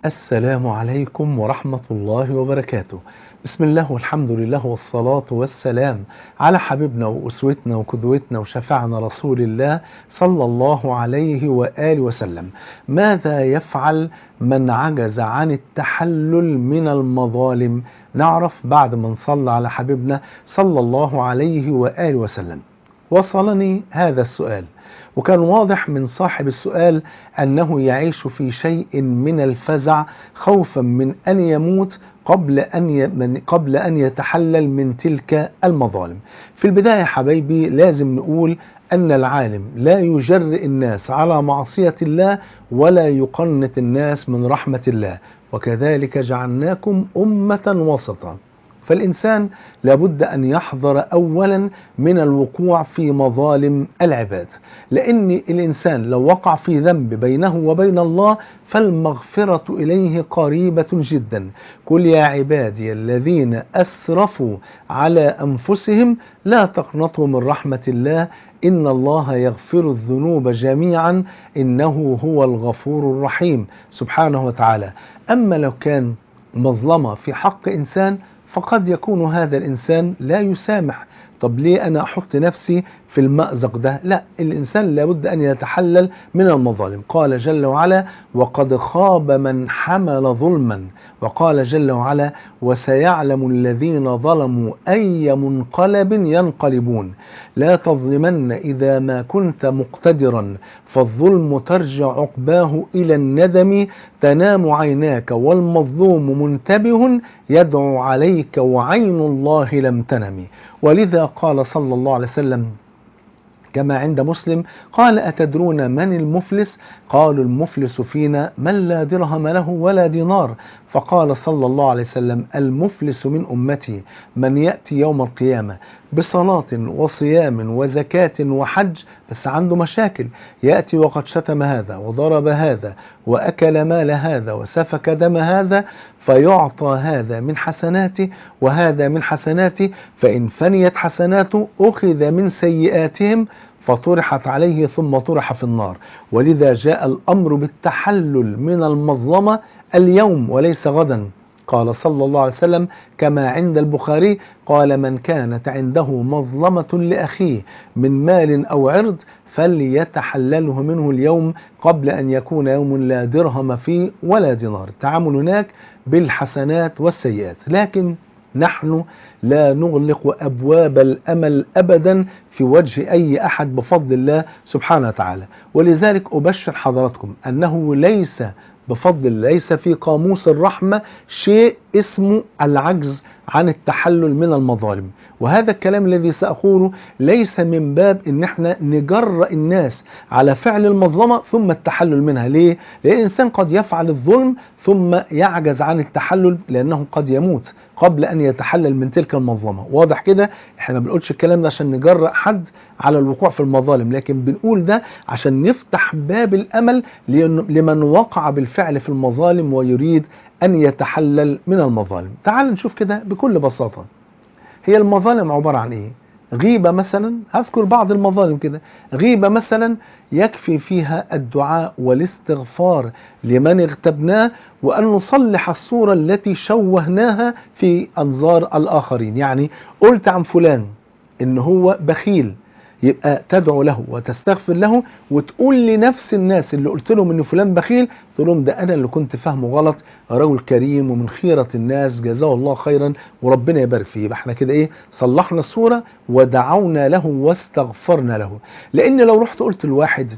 السلام عليكم ورحمة الله وبركاته بسم الله والحمد لله والصلاة والسلام على حبيبنا وأسوتنا وقدوتنا وشفعنا رسول الله صلى الله عليه وآله وسلم ماذا يفعل من عجز عن التحلل من المظالم نعرف بعد ما نصلى على حبيبنا صلى الله عليه وآله وسلم وصلني هذا السؤال وكان واضح من صاحب السؤال أنه يعيش في شيء من الفزع خوفا من أن يموت قبل أن ي... قبل أن يتحلل من تلك المظالم. في البداية حبايبي لازم نقول أن العالم لا يجرئ الناس على معصية الله ولا يقنط الناس من رحمة الله، وكذلك جعلناكم أمة وسطا. فالإنسان لابد أن يحذر أولا من الوقوع في مظالم العباد لأن الإنسان لو وقع في ذنب بينه وبين الله فالمغفرة إليه قريبة جدا قل يا عبادي الذين أسرفوا على أنفسهم لا تقنطوا من رحمة الله إن الله يغفر الذنوب جميعا إنه هو الغفور الرحيم سبحانه وتعالى أما لو كان مظلمة في حق إنسان فقد يكون هذا الإنسان لا يسامح طب ليه أنا أحط نفسي في المأزق ده لا الإنسان لابد أن يتحلل من المظالم قال جل وعلا وقد خاب من حمل ظلما وقال جل وعلا وسيعلم الذين ظلموا أي منقلب ينقلبون لا تظلمن إذا ما كنت مقتدرا فالظلم ترجع عقباه إلى الندم تنام عيناك والمظلوم منتبه يدعو عليك وعين الله لم تنم ولذا قال صلى الله عليه وسلم كما عند مسلم قال أتدرون من المفلس قالوا المفلس فينا من لا درهم له ولا دينار فقال صلى الله عليه وسلم المفلس من أمتي من يأتي يوم القيامة بصلاة وصيام وزكاة وحج بس عنده مشاكل يأتي وقد شتم هذا وضرب هذا وأكل مال هذا وسفك دم هذا فيعطى هذا من حسناته وهذا من حسناته فإن فنيت حسناته أخذ من سيئاتهم فطرحت عليه ثم طرح في النار ولذا جاء الأمر بالتحلل من المظلمة اليوم وليس غدا قال صلى الله عليه وسلم كما عند البخاري قال من كانت عنده مظلمة لأخيه من مال أو عرض فليتحلله منه اليوم قبل أن يكون يوم لا درهم فيه ولا دينار التعامل هناك بالحسنات والسيئات لكن نحن لا نغلق أبواب الأمل أبدا في وجه أي أحد بفضل الله سبحانه وتعالى ولذلك أبشر حضراتكم أنه ليس بفضل ليس في قاموس الرحمة شيء اسمه العجز عن التحلل من المظالم وهذا الكلام الذي سأقوله ليس من باب ان احنا نجرأ الناس على فعل المظلمة ثم التحلل منها ليه؟ لأن الإنسان قد يفعل الظلم ثم يعجز عن التحلل لأنه قد يموت قبل أن يتحلل من تلك المظلمة واضح كده احنا ما بنقولش الكلام ده عشان نجرأ حد على الوقوع في المظالم لكن بنقول ده عشان نفتح باب الأمل لمن وقع بالفعل في المظالم ويريد أن يتحلل من المظالم تعال نشوف كده بكل بساطة هي المظالم عبارة عن إيه غيبة مثلا هذكر بعض المظالم كده غيبة مثلا يكفي فيها الدعاء والاستغفار لمن اغتبناه وأن نصلح الصورة التي شوهناها في أنظار الآخرين يعني قلت عن فلان إن هو بخيل يبقى تدعو له وتستغفر له وتقول لنفس الناس اللي قلت لهم ان فلان بخيل تقول لهم ده انا اللي كنت فاهمه غلط رجل كريم ومن خيرة الناس جزاه الله خيرا وربنا يبارك فيه يبقى احنا كده ايه صلحنا الصورة ودعونا له واستغفرنا له لان لو رحت قلت لواحد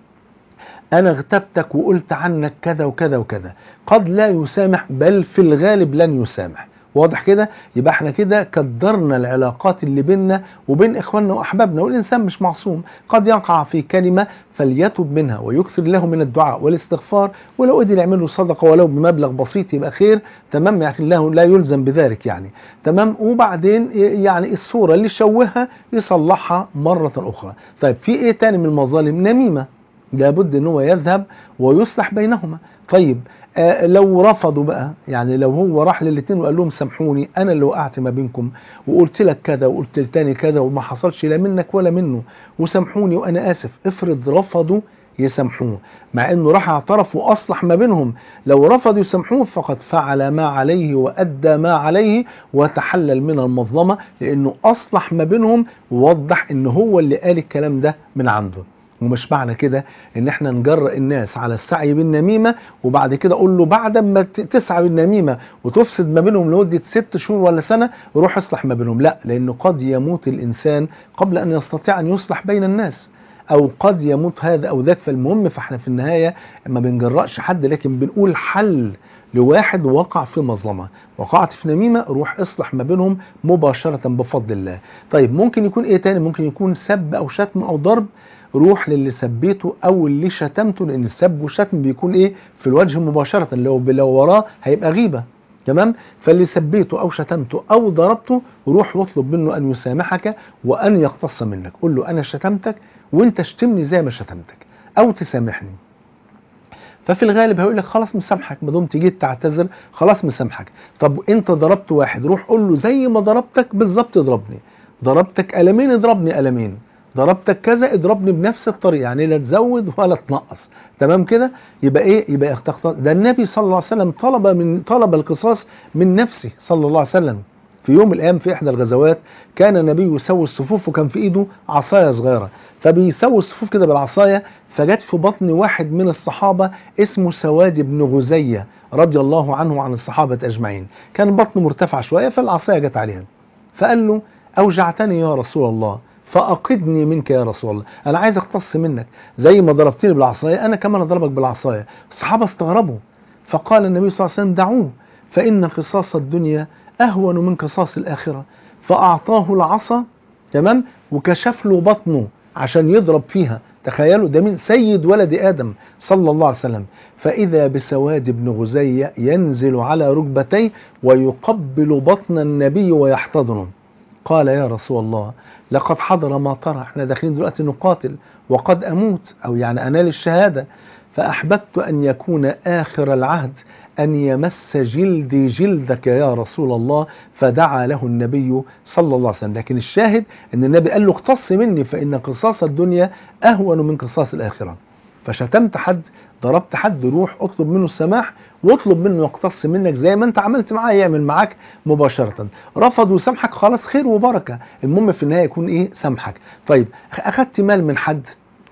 انا اغتبتك وقلت عنك كذا وكذا وكذا قد لا يسامح بل في الغالب لن يسامح واضح كده يبقى احنا كده كدرنا العلاقات اللي بيننا وبين اخواننا واحبابنا والانسان مش معصوم قد يقع في كلمه فليتب منها ويكثر له من الدعاء والاستغفار ولو قدر يعمل له صدقه ولو بمبلغ بسيط يبقى خير تمام يعني له لا يلزم بذلك يعني تمام وبعدين يعني الصوره اللي شوهها يصلحها مره اخرى طيب في ايه تاني من المظالم نميمه لابد ان هو يذهب ويصلح بينهما طيب آه لو رفضوا بقى يعني لو هو راح للاثنين وقال لهم سامحوني انا اللي وقعت ما بينكم وقلت لك كذا وقلت لتاني كذا وما حصلش لا منك ولا منه وسامحوني وانا اسف افرض رفضوا يسامحوه مع انه راح اعترف واصلح ما بينهم لو رفضوا يسامحوه فقد فعل ما عليه وادى ما عليه وتحلل من المظلمه لانه اصلح ما بينهم ووضح ان هو اللي قال الكلام ده من عنده ومش معنى كده ان احنا نجرأ الناس على السعي بالنميمه وبعد كده اقول له بعد ما ت- تسعى بالنميمه وتفسد ما بينهم لمده ست شهور ولا سنه روح اصلح ما بينهم لا لانه قد يموت الانسان قبل ان يستطيع ان يصلح بين الناس او قد يموت هذا او ذاك فالمهم فاحنا في النهايه ما بنجرأش حد لكن بنقول حل لواحد وقع في مظلمه وقعت في نميمه روح اصلح ما بينهم مباشره بفضل الله طيب ممكن يكون ايه تاني ممكن يكون سب او شتم او ضرب روح للي سبيته او اللي شتمته لان السب والشتم بيكون ايه في الوجه مباشره لو لو وراه هيبقى غيبه تمام فاللي سبيته او شتمته او ضربته روح واطلب منه ان يسامحك وان يقتص منك قول له انا شتمتك وانت شتمني زي ما شتمتك او تسامحني ففي الغالب هيقول لك خلاص مسامحك ما دمت جيت تعتذر خلاص مسامحك طب انت ضربت واحد روح قول له زي ما ضربتك بالظبط اضربني ضربتك قلمين اضربني قلمين ضربتك كذا اضربني بنفس الطريقه يعني لا تزود ولا تنقص تمام كده يبقى ايه يبقى اختار ده النبي صلى الله عليه وسلم طلب من طلب القصاص من نفسه صلى الله عليه وسلم في يوم من الايام في احدى الغزوات كان النبي يسوي الصفوف وكان في ايده عصايه صغيره فبيسوي الصفوف كده بالعصايه فجت في بطن واحد من الصحابه اسمه سواد بن غزيه رضي الله عنه وعن الصحابه اجمعين كان بطنه مرتفع شويه فالعصايه جت عليها فقال له اوجعتني يا رسول الله فأقدني منك يا رسول الله أنا عايز أقتص منك زي ما ضربتني بالعصاية أنا كمان أضربك بالعصاية الصحابة استغربوا فقال النبي صلى الله عليه وسلم دعوه فإن قصاص الدنيا أهون من قصاص الآخرة فأعطاه العصا تمام وكشف له بطنه عشان يضرب فيها تخيلوا ده من سيد ولد آدم صلى الله عليه وسلم فإذا بسواد بن غزية ينزل على ركبتيه ويقبل بطن النبي ويحتضنه قال يا رسول الله لقد حضر ما ترى احنا داخلين دلوقتي نقاتل وقد اموت او يعني انال الشهاده فاحببت ان يكون اخر العهد ان يمس جلدي جلدك يا رسول الله فدعا له النبي صلى الله عليه وسلم لكن الشاهد ان النبي قال له اقتص مني فان قصاص الدنيا اهون من قصاص الاخره فشتمت حد ضربت حد روح اطلب منه السماح واطلب منه يقتص منك زي ما انت عملت معاه يعمل معاك مباشرة رفض وسامحك خلاص خير وبركة المهم في النهاية يكون ايه سامحك طيب اخدت مال من حد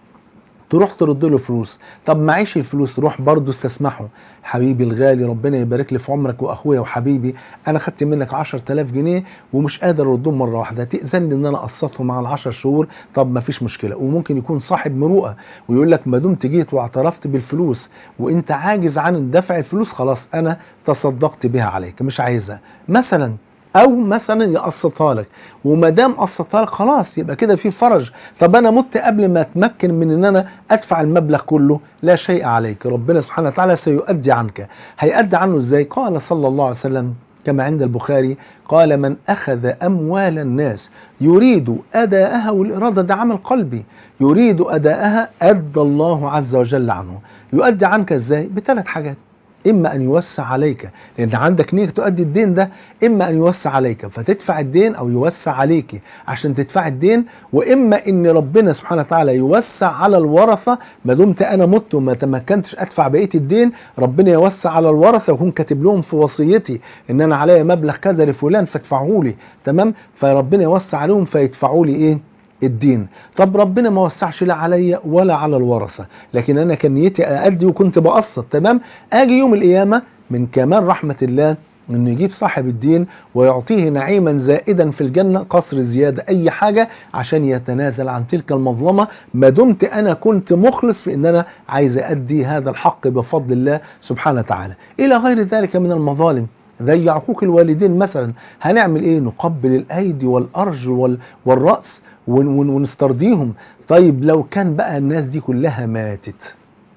تروح ترد له فلوس طب معيش الفلوس روح برضه استسمحه حبيبي الغالي ربنا يبارك لي في عمرك واخويا وحبيبي انا خدت منك 10000 جنيه ومش قادر اردهم مره واحده تاذن لي ان انا اقسطهم على ال10 شهور طب ما فيش مشكله وممكن يكون صاحب مروءه ويقول لك ما دمت جيت واعترفت بالفلوس وانت عاجز عن دفع الفلوس خلاص انا تصدقت بها عليك مش عايزها مثلا او مثلا يقسطها لك وما دام قسطها لك خلاص يبقى كده في فرج طب انا مت قبل ما اتمكن من ان انا ادفع المبلغ كله لا شيء عليك ربنا سبحانه وتعالى سيؤدي عنك هيؤدي عنه ازاي قال صلى الله عليه وسلم كما عند البخاري قال من أخذ أموال الناس يريد أداءها والإرادة ده عمل قلبي يريد أداءها أدى الله عز وجل عنه يؤدي عنك إزاي بثلاث حاجات إما أن يوسع عليك لأن عندك نية تؤدي الدين ده إما أن يوسع عليك فتدفع الدين أو يوسع عليك عشان تدفع الدين وإما أن ربنا سبحانه وتعالى يوسع على الورثة ما دمت أنا مت وما تمكنتش أدفع بقية الدين ربنا يوسع على الورثة ويكون كاتب لهم في وصيتي إن أنا عليا مبلغ كذا لفلان فادفعه لي تمام فربنا يوسع عليهم فيدفعوا لي إيه الدين طب ربنا ما وسعش لا عليا ولا على الورثه لكن انا كان نيتي اادي وكنت بقسط تمام اجي يوم القيامه من كمال رحمه الله انه يجيب صاحب الدين ويعطيه نعيما زائدا في الجنه قصر زياده اي حاجه عشان يتنازل عن تلك المظلمه ما دمت انا كنت مخلص في ان انا عايز ادي هذا الحق بفضل الله سبحانه وتعالى الى غير ذلك من المظالم زي عقوق الوالدين مثلا هنعمل ايه نقبل الايدي والارجل وال والراس ونسترضيهم طيب لو كان بقى الناس دي كلها ماتت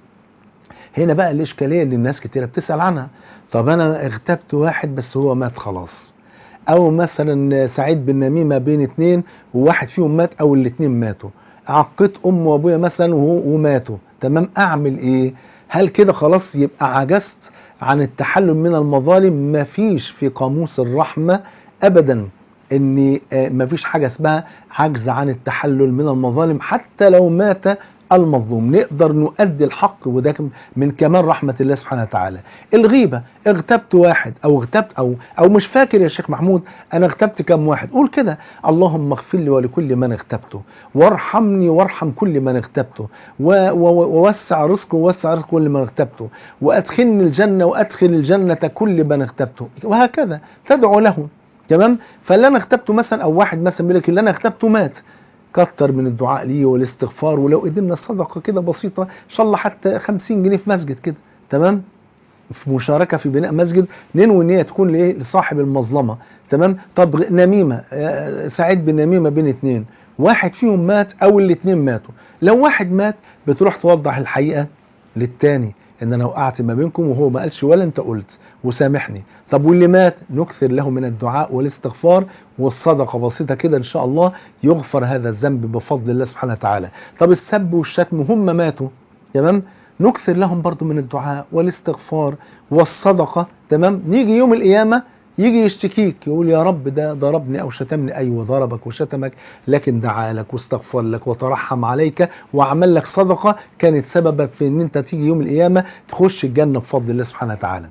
هنا بقى الاشكاليه اللي الناس كتيره بتسال عنها طب انا اغتبت واحد بس هو مات خلاص او مثلا سعيد بالنميمه بين اتنين وواحد فيهم مات او الاتنين ماتوا عقيت ام وابويا مثلا وماتوا تمام اعمل ايه هل كده خلاص يبقى عجزت عن التحلل من المظالم مفيش في قاموس الرحمه ابدا ان مفيش حاجه اسمها عجز عن التحلل من المظالم حتى لو مات المظلوم نقدر نؤدي الحق وده من كمال رحمة الله سبحانه وتعالى الغيبة اغتبت واحد او اغتبت او او مش فاكر يا شيخ محمود انا اغتبت كم واحد قول كده اللهم اغفر لي ولكل من اغتبته وارحمني وارحم كل من اغتبته ووسع رزقه ووسع رزق كل من اغتبته وادخلني الجنة وادخل الجنة كل من اغتبته وهكذا تدعو له تمام فاللي انا اغتبته مثلا او واحد مثلا بيقول لك اللي انا اغتبته مات كتر من الدعاء ليه والاستغفار ولو قدرنا صدقه كده بسيطه ان شاء الله حتى 50 جنيه في مسجد كده تمام في مشاركه في بناء مسجد ننوي ان هي تكون لايه لصاحب المظلمه تمام طب نميمه سعيد بالنميمه بين اتنين واحد فيهم مات او الاتنين ماتوا لو واحد مات بتروح توضح الحقيقه للتاني ان انا وقعت ما بينكم وهو ما قالش ولا انت قلت وسامحني طب واللي مات نكثر له من الدعاء والاستغفار والصدقه بسيطه كده ان شاء الله يغفر هذا الذنب بفضل الله سبحانه وتعالى طب السب والشتم هم ماتوا تمام نكثر لهم برضو من الدعاء والاستغفار والصدقه تمام نيجي يوم القيامه يجي يشتكيك يقول يا رب ده ضربني او شتمني ايوه ضربك وشتمك لكن دعا لك واستغفر لك وترحم عليك وعمل لك صدقه كانت سببا في ان انت تيجي يوم القيامه تخش الجنه بفضل الله سبحانه وتعالى.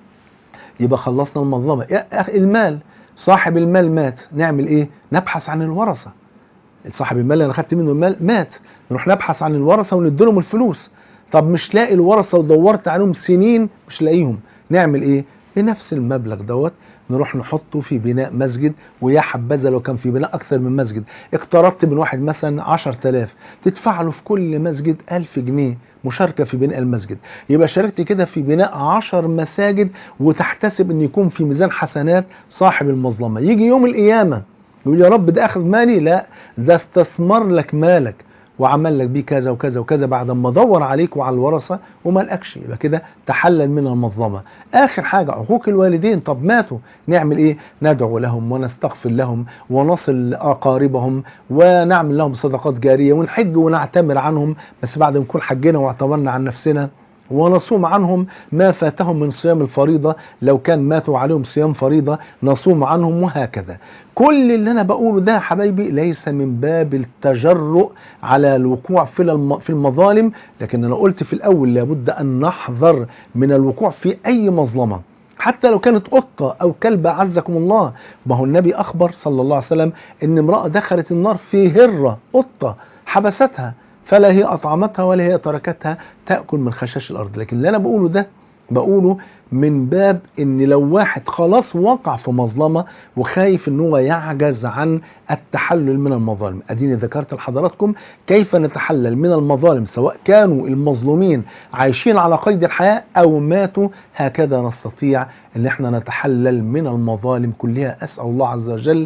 يبقى خلصنا المظلمه يا اخي المال صاحب المال مات نعمل ايه؟ نبحث عن الورثه. صاحب المال اللي انا خدت منه المال مات نروح نبحث عن الورثه ونديلهم الفلوس. طب مش لاقي الورثه ودورت عليهم سنين مش لاقيهم نعمل ايه؟ بنفس المبلغ دوت نروح نحطه في بناء مسجد ويا حبذا لو كان في بناء اكثر من مسجد اقترضت من واحد مثلا 10000 تدفع له في كل مسجد 1000 جنيه مشاركة في بناء المسجد يبقى شاركت كده في بناء 10 مساجد وتحتسب ان يكون في ميزان حسنات صاحب المظلمة يجي يوم القيامة يقول يا رب ده اخذ مالي لا ده استثمر لك مالك وعمل لك بيه كذا وكذا وكذا بعد ما دور عليك وعلى الورثه وما لقاكش يبقى كده تحلل من المظلمه اخر حاجه عقوق الوالدين طب ماتوا نعمل ايه ندعو لهم ونستغفر لهم ونصل اقاربهم ونعمل لهم صدقات جاريه ونحج ونعتمر عنهم بس بعد ما نكون حجنا واعتمرنا عن نفسنا ونصوم عنهم ما فاتهم من صيام الفريضة لو كان ماتوا عليهم صيام فريضة نصوم عنهم وهكذا كل اللي أنا بقوله ده يا حبايبي ليس من باب التجرؤ على الوقوع في في المظالم لكن أنا قلت في الأول لابد أن نحذر من الوقوع في أي مظلمة حتى لو كانت قطة أو كلبة عزكم الله ما هو النبي أخبر صلى الله عليه وسلم أن امرأة دخلت النار في هرة قطة حبستها فلا هي أطعمتها ولا هي تركتها تأكل من خشاش الأرض لكن اللي أنا بقوله ده بقوله من باب ان لو واحد خلاص وقع في مظلمة وخايف ان هو يعجز عن التحلل من المظالم اديني ذكرت لحضراتكم كيف نتحلل من المظالم سواء كانوا المظلومين عايشين على قيد الحياة او ماتوا هكذا نستطيع ان احنا نتحلل من المظالم كلها اسأل الله عز وجل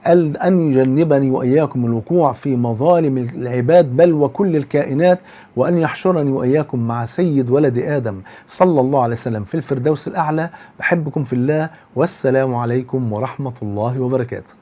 أن يجنبني وإياكم الوقوع في مظالم العباد بل وكل الكائنات وأن يحشرني وإياكم مع سيد ولد آدم صلى الله عليه وسلم في الفردوس الأعلى بحبكم في الله والسلام عليكم ورحمة الله وبركاته